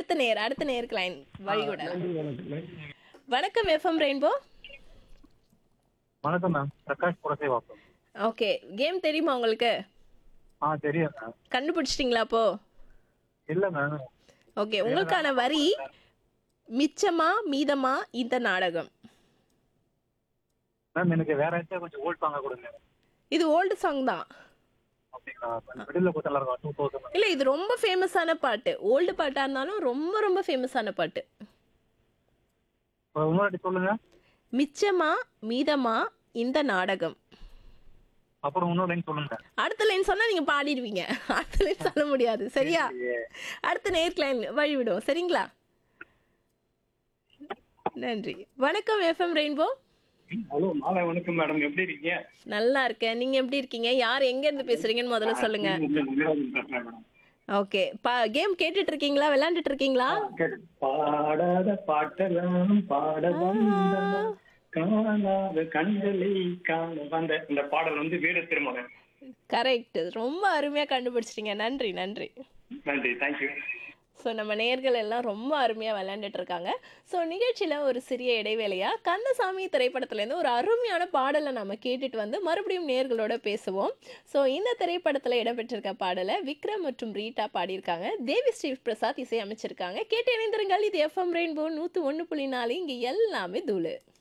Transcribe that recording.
அடுத்த நேர் அடுத்த நேருக்கு லைன் வழிவிட நன்றி வணக்கம் நன்றி. வணக்கம் எஃப்எம் ரெயின்போ வணக்கம் ma'am Prakash Purasawalkam okay game தெரியுமா உங்களுக்கு ஆ தெரியும் மேம் கண்டுபிடிச்சிட்டிங்களா அப்போ இல்ல மேம் ஓகே உங்களுக்கான வரி மிச்சமா மீதமா இந்த நாடகம் மேம் எனக்கு வேற ஏதாச்சும் கொஞ்சம் ஓல்ட் வாங்க கொடுங்க இது ஓல்டு சாங் தான் அப்படிங்களா மிடில் கொடுத்தா நல்லா இருக்கும் டூ தௌசண்ட் இல்லை இது ரொம்ப ஃபேமஸான பாட்டு ஓல்டு பாட்டாக இருந்தாலும் ரொம்ப ரொம்ப ஃபேமஸான பாட்டு முன்னாடி சொல்லுங்க மிச்சமா மீதமா இந்த நாடகம் அப்புறம் இன்னொரு லைன் சொல்லுங்க அடுத்த லைன் சொன்னா நீங்க பாடிடுவீங்க அடுத்த லைன் சொல்ல முடியாது சரியா அடுத்த நேருக்கு லைன் வழி விடுவோம் சரிங்களா நன்றி வணக்கம் எஃப்எம் ரெயின்போ ஹலோ மாலை வணக்கம் மேடம் எப்படி இருக்கீங்க நல்லா இருக்கேன் நீங்க எப்படி இருக்கீங்க யார் எங்க இருந்து பேசுறீங்கன்னு முதல்ல சொல்லுங்க நிரஞ்சன் பேசுறேன் மேடம் ஓகே பா கேம் கேட்டுட்டு இருக்கீங்களா விளையாண்டுட்டு இருக்கீங்களா கேட்டு பாடாத பாட்டெல்லாம் பாட வந்தன, காணாத கண்களை காண வந்த இந்த பாடல் வந்து வீர திருமகன் கரெக்ட் ரொம்ப அருமையா கண்டுபிடிச்சிட்டீங்க நன்றி நன்றி நன்றி தேங்க்யூ ஸோ நம்ம நேர்கள் எல்லாம் ரொம்ப அருமையாக விளையாண்டுட்டு இருக்காங்க ஸோ நிகழ்ச்சியில் ஒரு சிறிய இடைவேளையாக கந்தசாமி திரைப்படத்துலேருந்து ஒரு அருமையான பாடலை நம்ம கேட்டுட்டு வந்து மறுபடியும் நேர்களோட பேசுவோம் ஸோ இந்த திரைப்படத்தில் இடம்பெற்றிருக்க பாடலை விக்ரம் மற்றும் ரீட்டா பாடியிருக்காங்க தேவி ஸ்ரீ பிரசாத் இசை அமைச்சிருக்காங்க கேட்டு இணைந்திருங்கள் இது எஃப்எம் ரெயின்போ நூற்று ஒன்று புள்ளி நாலு இங்கே எல்லாமே தூளு